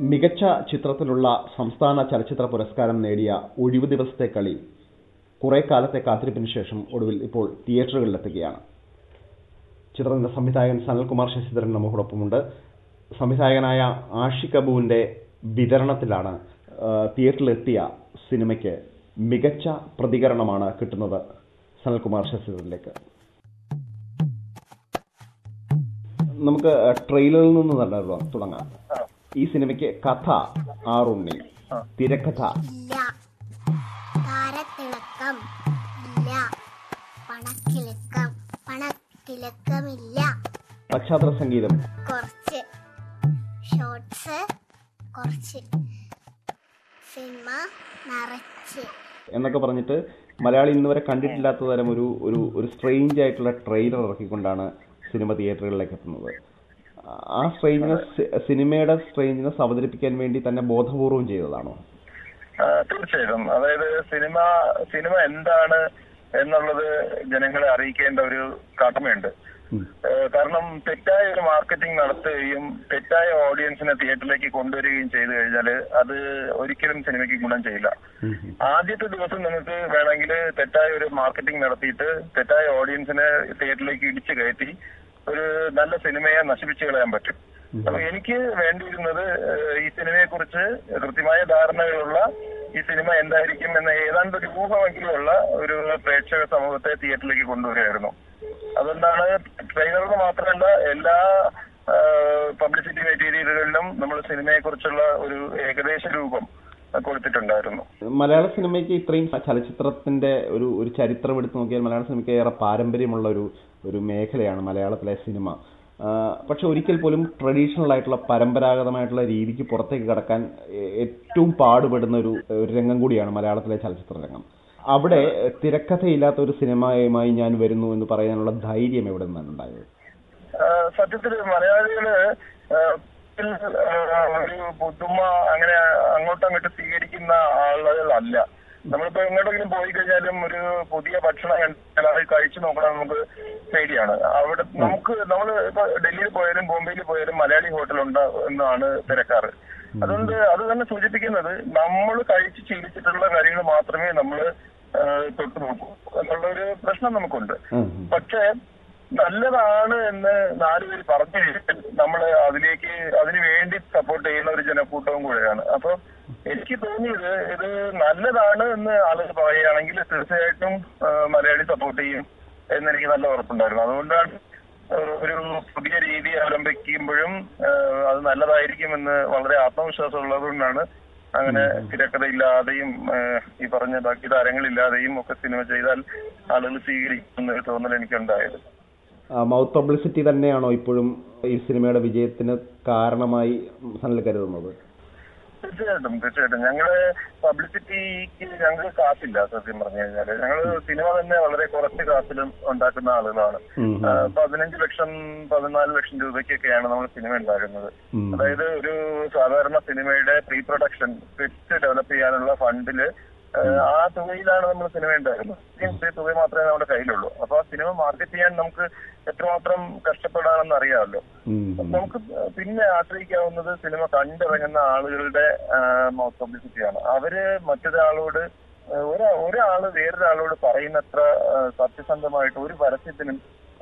മികച്ച ചിത്രത്തിലുള്ള സംസ്ഥാന ചലച്ചിത്ര പുരസ്കാരം നേടിയ ഒഴിവു ദിവസത്തെ കളി കുറെ കാലത്തെ കാത്തിരിപ്പിന് ശേഷം ഒടുവിൽ ഇപ്പോൾ തിയേറ്ററുകളിലെത്തുകയാണ് ചിത്രത്തിന്റെ സംവിധായകൻ സനൽകുമാർ ശശിധരൻ നമ്മോടൊപ്പമുണ്ട് സംവിധായകനായ ആഷിഖ് അബുവിന്റെ വിതരണത്തിലാണ് ആ, തിയേറ്ററിലെത്തിയ സിനിമയ്ക്ക് മികച്ച പ്രതികരണമാണ് കിട്ടുന്നത് സനൽകുമാർ ശശിധരനിലേക്ക് നമുക്ക് ട്രെയിലറിൽ നിന്ന് തന്നെ തുട- തുടങ്ങാം ഈ സിനിമയ്ക്ക് കഥ ആറുണ്ണി തിരക്കഥ ഇല്ല താരത്തിളക്കം ഇല്ല പണക്കിളക്കം പണക്കിളക്കമില്ല പശ്ചാത്തല സംഗീതം കുറച്ച് ഷോർട്സ് കുറച്ച് സിനിമ നിറച്ച് എന്നൊക്കെ പറഞ്ഞിട്ട് മലയാളി ഇന്ന് വരെ കണ്ടിട്ടില്ലാത്ത തരം ഒരു ഒരു ഒരു സ്ട്രെയിഞ്ച് ആയിട്ടുള്ള ട്രെയിലർ ഇറക്കിക്കൊണ്ടാണ് സിനിമ തിയേറ്ററുകളിലേക്ക് എത്തുന്നത് ആ സ്ട്രെയിഞ്ച്നെസ് സിനിമയുടെ സ്ട്രെയിഞ്ച്നെസ് അവതരിപ്പിക്കാൻ വേണ്ടി തന്നെ ബോധപൂർവം ചെയ്തതാണോ ആ, തീർച്ചയായിട്ടും അതായത് സിനിമ സിനിമ എന്താണ് എന്നുള്ളത് ജനങ്ങളെ അറിയിക്കേണ്ട ഒരു കടമയുണ്ട് ഉം. ഏ, കാരണം തെറ്റായ ഒരു മാർക്കറ്റിംഗ് നടത്തുകയും തെറ്റായ ഓഡിയൻസിനെ തിയേറ്ററിലേക്ക് കൊണ്ടുവരികയും ചെയ്തു കഴിഞ്ഞാൽ അത് ഒരിക്കലും സിനിമയ്ക്ക് ഗുണം ചെയ്യില്ല ഉം, ഉം. ആദ്യത്തെ ദിവസം നിങ്ങൾക്ക് വേണമെങ്കിൽ തെറ്റായ ഒരു മാർക്കറ്റിംഗ് നടത്തിയിട്ട് തെറ്റായ ഓഡിയൻസിനെ തിയേറ്ററിലേക്ക് ഇടിച്ചു കയറ്റി ഒരു നല്ല സിനിമയെ നശിപ്പിച്ചു കളയാൻ പറ്റും അപ്പൊ എനിക്ക് വേണ്ടിയിരുന്നത് ഏഹ്, ഈ സിനിമയെ കുറിച്ച് കൃത്യമായ ധാരണകളുള്ള ഈ സിനിമ എന്തായിരിക്കും എന്ന ഏതാണ്ട് ഒരു ഊഹമെങ്കിലും ഉള്ള ഒരു പ്രേക്ഷക സമൂഹത്തെ തിയേറ്ററിലേക്ക് കൊണ്ടുവരികയായിരുന്നു അതുകൊണ്ടാണ് ട്രെയിലറിന് മാത്രമല്ല എല്ലാ പബ്ലിസിറ്റി മെറ്റീരിയലുകളിലും നമ്മൾ സിനിമയെ കുറിച്ചുള്ള ഒരു ഏകദേശ രൂപം കൊടുത്തിട്ടുണ്ടായിരുന്നു മലയാള സിനിമയ്ക്ക് ഇത്രയും ചലച്ചിത്രത്തിന്റെ ഒരു ഒരു ചരിത്രം എടുത്തു നോക്കിയാൽ മലയാള സിനിമയ്ക്ക് ഏറെ പാരമ്പര്യമുള്ള ഒരു ഒരു മേഖലയാണ് മലയാളത്തിലെ സിനിമ ആ, പക്ഷെ ഒരിക്കൽ പോലും ട്രഡീഷണൽ ആയിട്ടുള്ള പരമ്പരാഗതമായിട്ടുള്ള രീതിക്ക് പുറത്തേക്ക് കടക്കാൻ ഏ- ഏറ്റവും പാടുപെടുന്ന ഒരു ഒരു രംഗം കൂടിയാണ് മലയാളത്തിലെ ചലച്ചിത്ര രംഗം അവിടെ തിരക്കഥയില്ലാത്ത ഒരു സിനിമയുമായി ഞാൻ വരുന്നു എന്ന് പറയാനുള്ള ധൈര്യം എവിടെ നിന്നാണ് ഉണ്ടായത് ആഹ് സത്യത്തിൽ മലയാളികള് ആഹ് ഇതിൽ, ആഹ് ഒരു പുതുമ അങ്ങനെ അങ്ങോട്ടും അങ്ങോട്ട് സ്വീകരിക്കുന്ന ആളുകളല്ല നമ്മളിപ്പോ എങ്ങോട്ടെങ്കിലും പോയി കഴിഞ്ഞാലും ഒരു പുതിയ ഭക്ഷണം കണ്ടാൽ അത് കഴിച്ചു നോക്കണം നമുക്ക് പേടിയാണ് അവിടെ നമുക്ക് നമ്മൾ ഇപ്പൊ ഡൽഹിയിൽ പോയാലും ബോംബെയിൽ പോയാലും മലയാളി ഹോട്ടൽ ഉണ്ട് എന്നാണ് തിരക്കാറ് അതുകൊണ്ട് അത് തന്നെ സൂചിപ്പിക്കുന്നത് നമ്മൾ കഴിച്ച് ശീലിച്ചിട്ടുള്ള കാര്യങ്ങൾ മാത്രമേ നമ്മൾ തൊട്ട് നോക്കൂ എന്നുള്ള ഒരു പ്രശ്നം നമുക്കുണ്ട് ഉം, ഉം. പക്ഷേ നല്ലതാണ് എന്ന് നാലുപേര് പറഞ്ഞു കഴിഞ്ഞാൽ നമ്മൾ അതിലേക്ക് അതിനു വേണ്ടി സപ്പോർട്ട് ചെയ്യുന്ന ഒരു ജനക്കൂട്ടവും കൂടെയാണ് അപ്പൊ എനിക്ക് തോന്നിയത് ഇത് നല്ലതാണ് എന്ന് ആളുകൾ പറയുകയാണെങ്കിൽ തീർച്ചയായിട്ടും ആ, മലയാളി സപ്പോർട്ട് ചെയ്യും എന്നെനിക്ക് നല്ല ഉറപ്പുണ്ടായിരുന്നു അതുകൊണ്ടാണ് ഒരു- ഒരു പുതിയ രീതി അവലംബിക്കുമ്പോഴും ആ, അത് നല്ലതായിരിക്കുമെന്ന് വളരെ ആത്മവിശ്വാസം ഉള്ളതുകൊണ്ടാണ് അങ്ങനെ തിരക്കഥയില്ലാതെയും ആ, ഈ പറഞ്ഞ ബാക്കി താരങ്ങളില്ലാതെയും ഒക്കെ സിനിമ ചെയ്താൽ ആളുകൾ സ്വീകരിക്കും എന്നൊരു തോന്നൽ എനിക്കുണ്ടായത് മൗത്ത് പബ്ലിസിറ്റി തന്നെയാണോ ഇപ്പോഴും ഈ സിനിമയുടെ വിജയത്തിന് കാരണമായി സനൽ കരുതുന്നത് തീർച്ചയായിട്ടും തീർച്ചയായിട്ടും ഞങ്ങള് പബ്ലിസിറ്റിക്ക് ഞങ്ങൾ കാത്തില്ല സത്യം പറഞ്ഞു കഴിഞ്ഞാല് ഞങ്ങള് സിനിമ തന്നെ വളരെ കുറച്ച് കാത്തിലും ഉണ്ടാക്കുന്ന ആളുകളാണ് ഉം, ആ, പതിനഞ്ച് ലക്ഷം പതിനാല് ലക്ഷം രൂപയ്ക്കൊക്കെയാണ് നമ്മൾ സിനിമ ഉണ്ടാക്കുന്നത് ഉം. അതായത് ഒരു സാധാരണ സിനിമയുടെ പ്രീ പ്രൊഡക്ഷൻ സ്ക്രിപ്റ്റ് ഡെവലപ്പ് ചെയ്യാനുള്ള ഫണ്ടില് ആ, ആ തുകയിലാണ് നമ്മൾ സിനിമ ഉണ്ടാക്കുന്നത് ഇത്രയും ചെറിയ തുക മാത്രമേ നമ്മുടെ കയ്യിലുള്ളൂ അപ്പൊ ആ സിനിമ മാർക്കറ്റ് ചെയ്യാൻ നമുക്ക് എത്രമാത്രം കഷ്ടപ്പെടാണെന്ന് അറിയാമല്ലോ ഉം, ഉം. നമുക്ക് പിന്നെ ആശ്രയിക്കാവുന്നത് സിനിമ കണ്ടിറങ്ങുന്ന ആളുകളുടെ മൗത്ത് പബ്ലിസിറ്റിയാണ് അവര് മറ്റൊരാളോട് ആ, ഒരാ ഒരാള് വേറൊരാളോട് പറയുന്നത്ര ആ, സത്യസന്ധമായിട്ട് ഒരു പരസ്യത്തിനും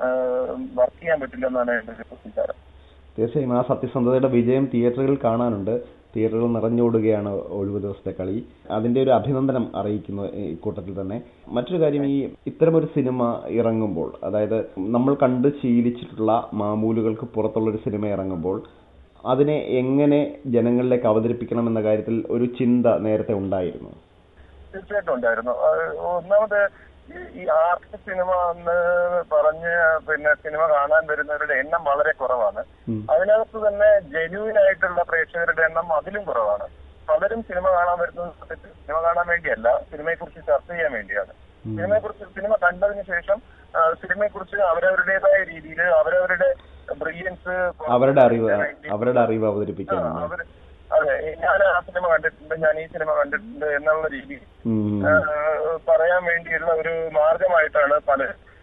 വർക്ക് ചെയ്യാൻ പറ്റില്ല എന്നാണ് എന്റെ ഒരു വിചാരം തീർച്ചയായും ആ സത്യസന്ധതയുടെ വിജയം തിയേറ്ററുകളിൽ കാണാനുണ്ട് തിയേറ്ററുകൾ നിറഞ്ഞോടുകയാണ് ഒഴിവ് ദിവസത്തെ കളി അതിന്റെ ഒരു അഭിനന്ദനം അറിയിക്കുന്നു ഈ കൂട്ടത്തിൽ തന്നെ മറ്റൊരു കാര്യം ഈ ഇത്തരമൊരു സിനിമ ഇറങ്ങുമ്പോൾ അതായത് നമ്മൾ കണ്ട് ശീലിച്ചിട്ടുള്ള മാമൂലുകൾക്ക് പുറത്തുള്ള ഒരു സിനിമ ഇറങ്ങുമ്പോൾ അതിനെ എങ്ങനെ ജനങ്ങളിലേക്ക് അവതരിപ്പിക്കണം എന്ന കാര്യത്തിൽ ഒരു ചിന്ത നേരത്തെ ഉണ്ടായിരുന്നു തീർച്ചയായിട്ടും ഉണ്ടായിരുന്നു ആ, ഒന്നാമത് ഈ- ഈ ആർട്ട് സിനിമ എന്ന് പറഞ്ഞ് പിന്നെ സിനിമ കാണാൻ വരുന്നവരുടെ എണ്ണം വളരെ കുറവാണ് ഉം. അതിനകത്ത് തന്നെ ജെന്യൂൻ ആയിട്ടുള്ള പ്രേക്ഷകരുടെ എണ്ണം അതിലും കുറവാണ് പലരും സിനിമ കാണാൻ വരുന്നത് സത്യത്തിൽ സിനിമ കാണാൻ വേണ്ടിയല്ല സിനിമയെ കുറിച്ച് ചർച്ച ചെയ്യാൻ വേണ്ടിയാണ് സിനിമയെ കുറിച്ച് സിനിമ കണ്ടതിന് ശേഷം സിനിമയെ കുറിച്ച് അവരവരുടേതായ രീതിയിൽ അവരവരുടെ ബ്രില്യൻസ് അവരുടെ അറിവ് അവരുടെ അറിവ് അവതരിപ്പിക്കാനാണ് അവര് അതെ ഞാൻ ആ സിനിമ കണ്ടിട്ടുണ്ട് ഞാൻ ഈ സിനിമ കണ്ടിട്ടുണ്ട് എന്നുള്ള രീതിയിൽ ഉം. ഏഹ് പറയാൻ വേണ്ടിയുള്ള ഒരു മാർഗമായിട്ടാണ് പല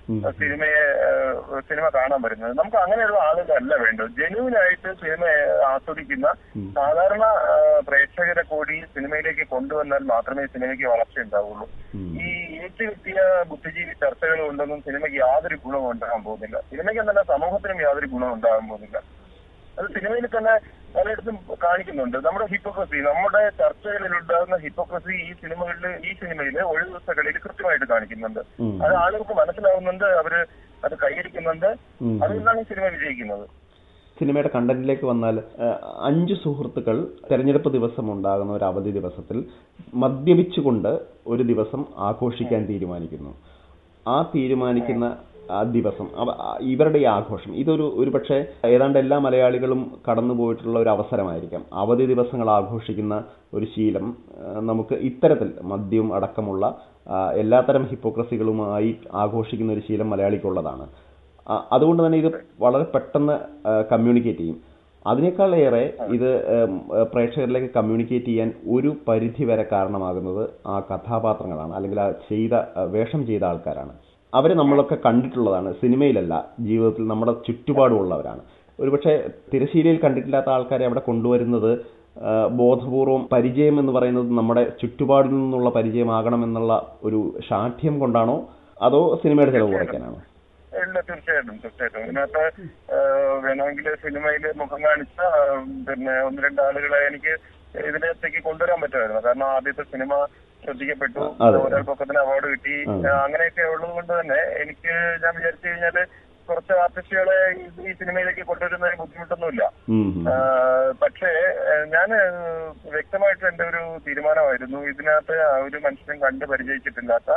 ഉം. സിനിമയെ ഏഹ്, സിനിമ കാണാൻ വരുന്നത് നമുക്ക് അങ്ങനെയുള്ള ആളുകളല്ല വേണ്ടത് ജെന്യൂനായിട്ട് സിനിമയെ ആസ്വദിക്കുന്ന ഉം. സാധാരണ ഏഹ്, പ്രേക്ഷകരെ കൂടി സിനിമയിലേക്ക് കൊണ്ടുവന്നാൽ മാത്രമേ സിനിമയ്ക്ക് വളർച്ച ഉണ്ടാവുള്ളൂ ഉം. ഈ ഏറ്റുകിട്ടിയ ബുദ്ധിജീവി ചർച്ചകൾ കൊണ്ടൊന്നും സിനിമയ്ക്ക് യാതൊരു ഗുണവും ഉണ്ടാകാൻ പോകുന്നില്ല സിനിമയ്ക്ക് എന്നല്ല സമൂഹത്തിനും യാതൊരു ഗുണവും ഉണ്ടാകാൻ പോകുന്നില്ല അത് സിനിമയിൽ തന്നെ പലയിടത്തും കാണിക്കുന്നുണ്ട് നമ്മുടെ ഹിപ്പോക്രസി നമ്മുടെ ചർച്ചകളിൽ ഉണ്ടാകുന്ന ഹിപ്പോക്രസി ഈ സിനിമകളിൽ ഈ സിനിമയില് ഒഴിവ് ദിവസങ്ങളിൽ കൃത്യമായിട്ട് കാണിക്കുന്നുണ്ട് ഉം. അത് ആളുകൾക്ക് മനസ്സിലാവുന്നുണ്ട് അവര് അത് കൈയടിക്കുന്നുണ്ട് ഉം. അതുകൊണ്ടാണ് ഈ സിനിമ വിജയിക്കുന്നത് സിനിമയുടെ കണ്ടന്റിലേക്ക് വന്നാൽ ഏഹ്, അഞ്ച് സുഹൃത്തുക്കൾ തെരഞ്ഞെടുപ്പ് ദിവസം ഉണ്ടാകുന്ന ഒരു അവധി ദിവസത്തിൽ മദ്യപിച്ചുകൊണ്ട് ഒരു ദിവസം ആഘോഷിക്കാൻ തീരുമാനിക്കുന്നു ആ തീരുമാനിക്കുന്ന ആ ദിവസം അവ- ആ ഇവരുടെ ഈ ആഘോഷം ഇതൊരു ഒരു പക്ഷേ ഏതാണ്ട് എല്ലാ മലയാളികളും കടന്നുപോയിട്ടുള്ള ഒരു അവസരമായിരിക്കാം അവധി ദിവസങ്ങൾ ആഘോഷിക്കുന്ന ഒരു ശീലം ഏഹ്, നമുക്ക് ഇത്തരത്തിൽ മദ്യം അടക്കമുള്ള ആ, എല്ലാത്തരം ഹിപ്പോക്രസികളുമായി ആഘോഷിക്കുന്ന ഒരു ശീലം മലയാളിക്കുള്ളതാണ് ആ, അതുകൊണ്ട് തന്നെ ഇത് വളരെ പെട്ടെന്ന് കമ്മ്യൂണിക്കേറ്റ് ചെയ്യും അതിനേക്കാളേറെ ഇത് ഉം, ഏഹ്, പ്രേക്ഷകരിലേക്ക് കമ്മ്യൂണിക്കേറ്റ് ചെയ്യാൻ ഒരു പരിധി വരെ കാരണമാകുന്നത് ആ കഥാപാത്രങ്ങളാണ് അല്ലെങ്കിൽ ആ ചെയ്ത ആ, വേഷം ചെയ്ത ആൾക്കാരാണ് അവരെ നമ്മളൊക്കെ കണ്ടിട്ടുള്ളതാണ് സിനിമയിലല്ല ജീവിതത്തിൽ നമ്മുടെ ചുറ്റുപാടുമുള്ളവരാണ് ഒരുപക്ഷെ തിരശ്ശീലയിൽ കണ്ടിട്ടില്ലാത്ത ആൾക്കാരെ അവിടെ കൊണ്ടുവരുന്നത് ആ, ബോധപൂർവം പരിചയം എന്ന് പറയുന്നത് നമ്മുടെ ചുറ്റുപാടിൽ നിന്നുള്ള പരിചയമാകണം എന്നുള്ള ഒരു ശാഠ്യം കൊണ്ടാണോ അതോ സിനിമയുടെ ചെലവ് കുറയ്ക്കാനാണോ ഇല്ല തീർച്ചയായിട്ടും തീർച്ചയായിട്ടും ഇതിനകത്ത് ഏഹ്, വേണമെങ്കിൽ സിനിമയിൽ മുഖം കാണിച്ച ഏഹ്, പിന്നെ ഒന്ന് രണ്ട് ആളുകളെ എനിക്ക് ഇതിനകത്തേക്ക് കൊണ്ടുവരാൻ പറ്റുമായിരുന്നു കാരണം ആദ്യത്തെ സിനിമ ശ്രദ്ധിക്കപ്പെട്ടു അതെ. ഒരാൾ പൊക്കത്തിന് അവാർഡ് കിട്ടി ആ. ഏഹ്, അങ്ങനെയൊക്കെ ഉള്ളത് കൊണ്ട് തന്നെ എനിക്ക് ഞാൻ വിചാരിച്ചു കഴിഞ്ഞാല് കുറച്ച് ആർട്ടിസ്റ്റുകളെ ഈ- ഈ സിനിമയിലേക്ക് കൊണ്ടുവരുന്നതിന് ബുദ്ധിമുട്ടൊന്നുമില്ല ഉം, ഉം. ആഹ് പക്ഷേ ഞാൻ വ്യക്തമായിട്ട് എന്റെ ഒരു തീരുമാനമായിരുന്നു ഇതിനകത്ത് ആ ഒരു മനുഷ്യനും കണ്ട് പരിചയിച്ചിട്ടില്ലാത്ത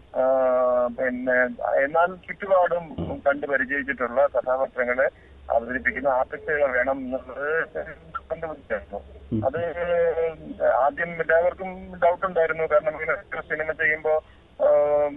ആഹ് പിന്നെ എന്നാൽ ചുറ്റുപാടും കണ്ട് പരിചയിച്ചിട്ടുള്ള കഥാപാത്രങ്ങളെ അവതരിപ്പിക്കുന്ന ആർട്ടിസ്റ്റുകളെ വേണം എന്നുള്ളത് കണ്ടുപിടിച്ചായിരുന്നു അത് ആദ്യം എല്ലാവർക്കും ഡൗട്ട് ഉണ്ടായിരുന്നു കാരണം ഇങ്ങനെ ഒരു സിനിമ ചെയ്യുമ്പോ ആം,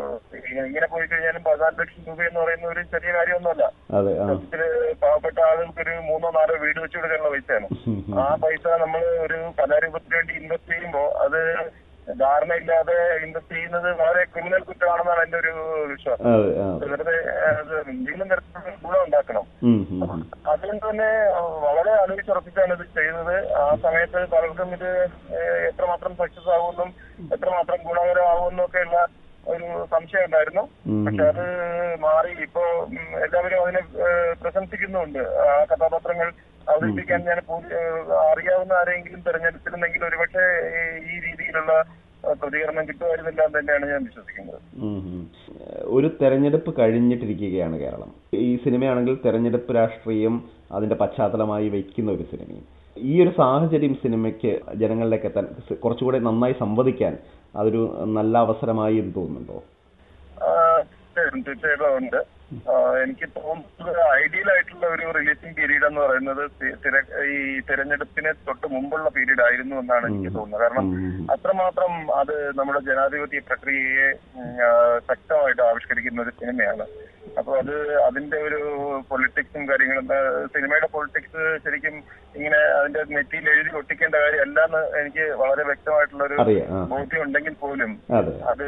ആഹ് ഇങ്ങനെ പോയി കഴിഞ്ഞാലും പതിനാല് ലക്ഷം രൂപ എന്ന് പറയുന്ന ഒരു ചെറിയ കാര്യമൊന്നുമല്ല അതെ ആ സത്യത്തില് പാവപ്പെട്ട ആളുകൾക്ക് ഒരു മൂന്നോ നാലോ വീട് വെച്ച് കൊടുക്കാനുള്ള പൈസയാണ് ഉം, ഉം. ആ പൈസ നമ്മൾ ഒരു കലാരൂപത്തിന് വേണ്ടി ഇൻവെസ്റ്റ് ചെയ്യുമ്പോൾ അത് ധാരണയില്ലാതെ ഇൻവെസ്റ്റ് ചെയ്യുന്നത് വളരെ ക്രിമിനൽ കുറ്റമാണെന്നാണ് എന്റെ ഒരു വിശ്വാസം അതെ ആ വെറുതെ അത് എന്തെങ്കിലും തരത്തിലുള്ള ഗുണം ഉണ്ടാക്കണം ഉം, ഉം, ഉം. അതുകൊണ്ട് തന്നെ വളരെ ആലോചിച്ചുറപ്പിച്ചാണ് ഇത് ചെയ്തത് ആ സമയത്ത് പലർക്കും ഇത് ഏഹ്, എത്രമാത്രം സക്സസ് ആവുമെന്നും എത്രമാത്രം ഗുണകരമാവുമെന്നും ഒക്കെയുള്ള ഒരു സംശയം ഉണ്ടായിരുന്നു ഉം. പക്ഷെ അത് മാറി ഇപ്പോ ഉം, എല്ലാവരും അതിനെ ഏഹ്, പ്രശംസിക്കുന്നുമുണ്ട് ആ കഥാപാത്രങ്ങൾ അവതരിപ്പിക്കാൻ ഞാൻ പൂർണ്ണ- ഏഹ്, അറിയാവുന്ന ആരെങ്കിലും തെരഞ്ഞെടുത്തിരുന്നെങ്കിൽ ഒരുപക്ഷെ ഈ- ഈ രീതിയിലുള്ള ഏഹ്, പ്രതികരണം കിട്ടുമായിരുന്നില്ല എന്ന് തന്നെയാണ് ഞാൻ വിശ്വസിക്കുന്നത് ഉം, ഉം. ഒരു തെരഞ്ഞെടുപ്പ് കഴിഞ്ഞിട്ടിരിക്കുകയാണ് കേരളം ഈ സിനിമയാണെങ്കിൽ തെരഞ്ഞെടുപ്പ് രാഷ്ട്രീയം അതിന്റെ പശ്ചാത്തലമായി വയ്ക്കുന്ന ഒരു സിനിമയും ഈ ഒരു സാഹചര്യം സിനിമയ്ക്ക് ജനങ്ങളിലേക്ക് എത്താൻ സ- കുറച്ചുകൂടെ നന്നായി സംവദിക്കാൻ അതൊരു നല്ല അവസരമായി എന്ന് തോന്നുന്നുണ്ടോ ആ, തീർച്ചയായും തീർച്ചയായിട്ടും ഉണ്ട് ആ, എനിക്ക് തോന്നുന്നത് ഐഡിയൽ ആയിട്ടുള്ള ഒരു റിലീസിംഗ് പീരീഡ് എന്ന് പറയുന്നത് തി- തിര- ഈ തെരഞ്ഞെടുപ്പിന് തൊട്ട് മുമ്പുള്ള പീരീഡ് ആയിരുന്നു എന്നാണ് എനിക്ക് തോന്നുന്നത് കാരണം ഉം. അത്രമാത്രം അത് നമ്മുടെ ജനാധിപത്യ പ്രക്രിയയെ ഉം, ആ, ശക്തമായിട്ട് ആവിഷ്കരിക്കുന്ന ഒരു സിനിമയാണ് അപ്പൊ അത് അതിന്റെ ഒരു പൊളിറ്റിക്സും കാര്യങ്ങളും ആ, സിനിമയുടെ പൊളിറ്റിക്സ് ശരിക്കും ഇങ്ങനെ അതിന്റെ നെറ്റിയിൽ എഴുതി ഒട്ടിക്കേണ്ട കാര്യമല്ല എന്ന് എനിക്ക് വളരെ വ്യക്തമായിട്ടുള്ള ഒരു അറിയാം ആ ബോധ്യം ഉണ്ടെങ്കിൽ പോലും അതെ അത്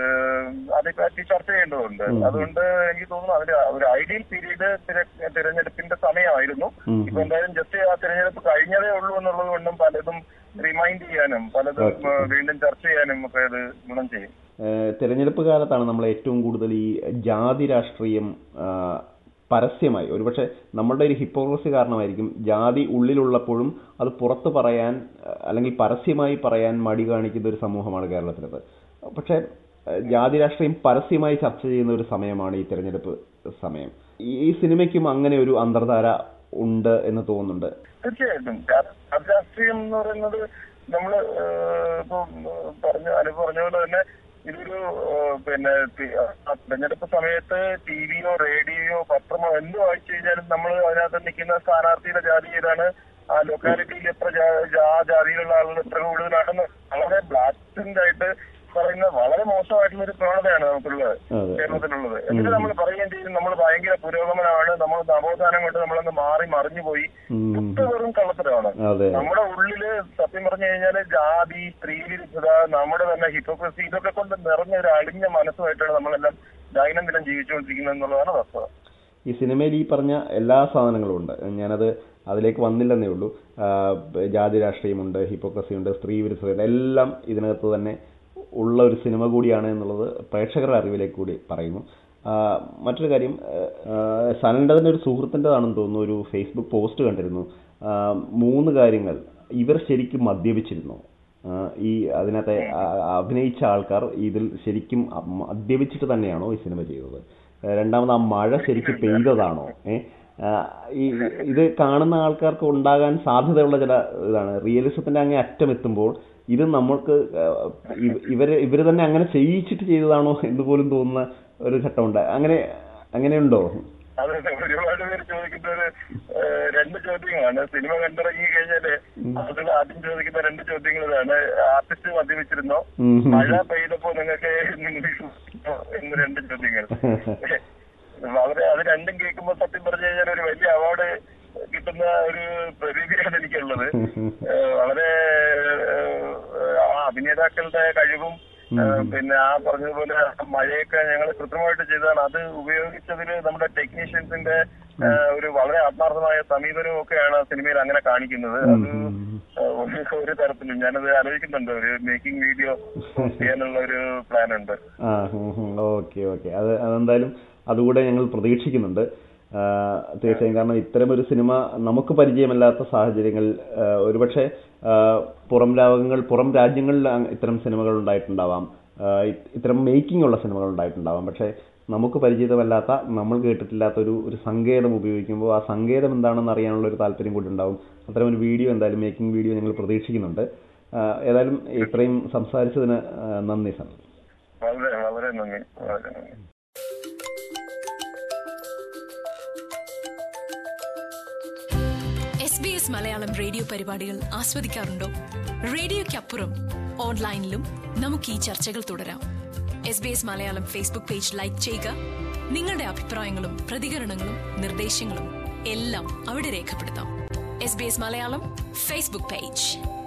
അതേപ്പറ്റി ചർച്ച ചെയ്യേണ്ടതുണ്ട് ഉം. അതുകൊണ്ട് എനിക്ക് തോന്നുന്നു അതിന്റെ ഒരു ഐഡിയൽ പീരീഡ് തിരഞ്ഞെടുപ്പിന്റെ സമയമായിരുന്നു ഉം. ഇപ്പൊ എന്തായാലും ജസ്റ്റ് ആ തിരഞ്ഞെടുപ്പ് കഴിഞ്ഞതേ ഉള്ളൂ എന്നുള്ളത് കൊണ്ടും പലതും റിമൈൻഡ് ചെയ്യാനും പലതും Okay. ആ, വീണ്ടും ചർച്ച ചെയ്യാനും ഒക്കെ അത് ഗുണം ചെയ്യും ഏഹ് തെരഞ്ഞെടുപ്പ് കാലത്താണ് നമ്മൾ ഏറ്റവും കൂടുതൽ ഈ ജാതി രാഷ്ട്രീയം ആ, പരസ്യമായി ഒരുപക്ഷെ നമ്മളുടെ ഒരു ഹിപ്പോക്രസി കാരണമായിരിക്കും ജാതി ഉള്ളിലുള്ളപ്പോഴും അത് പുറത്ത് പറയാൻ ആ, അല്ലെങ്കിൽ പരസ്യമായി പറയാൻ മടി കാണിക്കുന്ന ഒരു സമൂഹമാണ് കേരളത്തിലത് പക്ഷേ ഏഹ് ജാതി രാഷ്ട്രീയം പരസ്യമായി ചർച്ച ചെയ്യുന്ന ഒരു സമയമാണ് ഈ തെരഞ്ഞെടുപ്പ് സമയം ഈ ഈ സിനിമയ്ക്കും അങ്ങനെ ഒരു അന്തർധാര ഉണ്ട് എന്ന് തോന്നുന്നുണ്ട് തീർച്ചയായിട്ടും രാ- രാഷ്ട്രീയം എന്ന് പറയുന്നത് നമ്മള് ഏഹ്, ഇപ്പൊ പറഞ്ഞ അനു പറഞ്ഞ പോലെ തന്നെ ഇതൊരു ഏഹ്, പിന്നെ തി- ആ തെരഞ്ഞെടുപ്പ് സമയത്ത് ടി വിയോ റേഡിയോയോ പത്രമോ എന്ത് വായിച്ചു കഴിഞ്ഞാലും നമ്മൾ അതിനകത്ത് നിൽക്കുന്ന സ്ഥാനാർത്ഥിയുടെ ജാതി ഏതാണ് ആ ലൊക്കാലിറ്റിയിൽ എത്ര ജാ- ജാ- ജാതിയിലുള്ള ആളുകൾ എത്ര കൂടുതലാണെന്ന് വളരെ ബ്ലാസ്റ്റന്റ് ആയിട്ട് പറയുന്ന വളരെ മോശമായിട്ടുള്ള ഒരു പ്രവണതയാണ് നമുക്കുള്ളത് അതെ. കേരളത്തിലുള്ളത് എന്നിട്ട് നമ്മൾ പറയുകയും ചെയ്യും നമ്മൾ ഭയങ്കര പുരോഗമനമാണ് നമ്മൾ നവോത്ഥാനം കൊണ്ട് നമ്മളൊന്ന് മാറി മറിഞ്ഞു പോയി ഉം. ഇത് വെറും കള്ളത്തരമാണ് അതെ നമ്മുടെ ഉള്ളില് സത്യം പറഞ്ഞു കഴിഞ്ഞാല് ജാതി സ്ത്രീ വിരുദ്ധത നമ്മുടെ തന്നെ ഹിപ്പോക്രസി ഇതൊക്കെ കൊണ്ട് നിറഞ്ഞ ഒരു അളിഞ്ഞ മനസ്സുമായിട്ടാണ് നമ്മളെല്ലാം ദൈനംദിനം ജീവിച്ചുകൊണ്ടിരിക്കുന്നത് എന്നുള്ളതാണ് വസ്തുത ഈ സിനിമയിൽ ഈ പറഞ്ഞ എല്ലാ സാധനങ്ങളും ഉണ്ട് ഞാനത് അതിലേക്ക് വന്നില്ലെന്നേ ഉള്ളൂ ആ, ജാതി രാഷ്ട്രീയമുണ്ട് ഹിപ്പോക്രസി ഉണ്ട് സ്ത്രീ വിരുദ്ധത എല്ലാം ഇതിനകത്ത് തന്നെ ഉള്ള ഒരു സിനിമ കൂടിയാണ് എന്നുള്ളത് പ്രേക്ഷകരുടെ അറിവിലേക്ക് കൂടി പറയുന്നു ആ, മറ്റൊരു കാര്യം സനലിൻ്റെ തന്നെ ഒരു സുഹൃത്തിൻ്റെതാണെന്ന് തോന്നുന്നു ഒരു ഫേസ്ബുക്ക് പോസ്റ്റ് കണ്ടിരുന്നു ആ, മൂന്ന് കാര്യങ്ങൾ ഇവർ ശരിക്കും മദ്യപിച്ചിരുന്നു ആ, ഈ അതിനകത്തെ ആ, അഭിനയിച്ച ആൾക്കാർ ഇതിൽ ശരിക്കും മദ്യപിച്ചിട്ട് തന്നെയാണോ ഈ സിനിമ ചെയ്തത് ആ, രണ്ടാമത് ആ മഴ ശരിക്കും പെയ്തതാണോ ഏ ആ, ഈ ഇത് കാണുന്ന ആൾക്കാർക്ക് ഉണ്ടാകാൻ സാധ്യതയുള്ള ചില ഇതാണ് റിയലിസത്തിന്റെ അങ്ങേ അറ്റം എത്തുമ്പോൾ ഇത് നമ്മൾക്ക് ആ, ഇവ- ഇവര് ഇവര് തന്നെ അങ്ങനെ ചെയ്യിച്ചിട്ട് ചെയ്തതാണോ എന്ന് പോലും തോന്നുന്ന ഒരു ഘട്ടമുണ്ട് അങ്ങനെ അങ്ങനെയുണ്ടോ അത് ഒരുപാട് പേര് ചോദിക്കുന്ന ഒരു ഏഹ്, രണ്ട് ചോദ്യങ്ങളാണ് സിനിമ കണ്ടിറങ്ങി കഴിഞ്ഞാല് ആളുകൾ ആദ്യം ചോദിക്കുന്ന രണ്ട് ചോദ്യങ്ങൾ ഇതാണ് ആർട്ടിസ്റ്റ് മദ്യപിച്ചിരുന്നോ ഉം. മഴ പെയ്തപ്പോ നിങ്ങൾക്ക് നിങ്ങൾ വിശ്വസിച്ചോ എന്ന് രണ്ട് ചോദ്യങ്ങൾ വളരെ അത് രണ്ടും കേൾക്കുമ്പോ സത്യം പറഞ്ഞു കഴിഞ്ഞാൽ ഒരു വലിയ അവാർഡ് കിട്ടുന്ന ഒരു പ്രതീതിയാണ് എനിക്കുള്ളത് ഏഹ്, വളരെ ഏഹ്, ആ അഭിനേതാക്കളുടെ കഴിവും ഏഹ്, പിന്നെ ആ പറഞ്ഞതുപോലെ മഴയൊക്കെ ഞങ്ങൾ കൃത്യമായിട്ട് ചെയ്തതാണ് അത് ഉപയോഗിച്ചതിൽ നമ്മുടെ ടെക്നീഷ്യൻസിന്റെ ഏഹ്, ഒരു വളരെ ആത്മാർത്ഥമായ സമീപനവും ഒക്കെയാണ് ആ സിനിമയിൽ അങ്ങനെ കാണിക്കുന്നത് അത് ഏഹ്, ഒരു ഒരു തരത്തിലും ഞാനത് ആലോചിക്കുന്നുണ്ട് ഒരു മേക്കിംഗ് വീഡിയോ ചെയ്യാനുള്ള ഒരു പ്ലാൻ ഉണ്ട് ആ ഓക്കെ ഓക്കെ അത് അതെന്തായാലും അതുകൂടെ ഞങ്ങൾ പ്രതീക്ഷിക്കുന്നുണ്ട് ആ, തീർച്ചയായും കാരണം ഇത്തരമൊരു സിനിമ നമുക്ക് പരിചയമല്ലാത്ത സാഹചര്യങ്ങളിൽ ആ, ഒരുപക്ഷെ ആ, പുറം രാഗങ്ങൾ പുറം രാജ്യങ്ങളിൽ അ- ഇത്തരം സിനിമകൾ ഉണ്ടായിട്ടുണ്ടാവാം ആ, ഇ- ഇത്തരം മേക്കിംഗ് ഉള്ള സിനിമകൾ ഉണ്ടായിട്ടുണ്ടാവാം പക്ഷേ നമുക്ക് പരിചിതമല്ലാത്ത നമ്മൾ കേട്ടിട്ടില്ലാത്ത ഒരു ഒരു സങ്കേതം ഉപയോഗിക്കുമ്പോൾ ആ സങ്കേതം എന്താണെന്ന് അറിയാനുള്ള ഒരു താല്പര്യം കൂടി ഉണ്ടാവും അത്തരം ഒരു വീഡിയോ എന്തായാലും മേക്കിംഗ് വീഡിയോ ഞങ്ങൾ പ്രതീക്ഷിക്കുന്നുണ്ട് ആ, ഏതായാലും ഇത്രയും സംസാരിച്ചതിന് ആ, നന്ദി സർ വളരെ വളരെ നന്ദി വളരെ നന്ദി S B S Malayalam radio പരിപാടികൾ ആസ്വദിക്കാറുണ്ടോ റേഡിയോയ്ക്കപ്പുറം ഓൺലൈനിലും നമുക്ക് ഈ ചർച്ചകൾ തുടരാം S B S Malayalam Facebook page like ചെയ്യുക നിങ്ങളുടെ അഭിപ്രായങ്ങളും പ്രതികരണങ്ങളും നിർദ്ദേശങ്ങളും എല്ലാം അവിടെ രേഖപ്പെടുത്താം S B S Malayalam Facebook page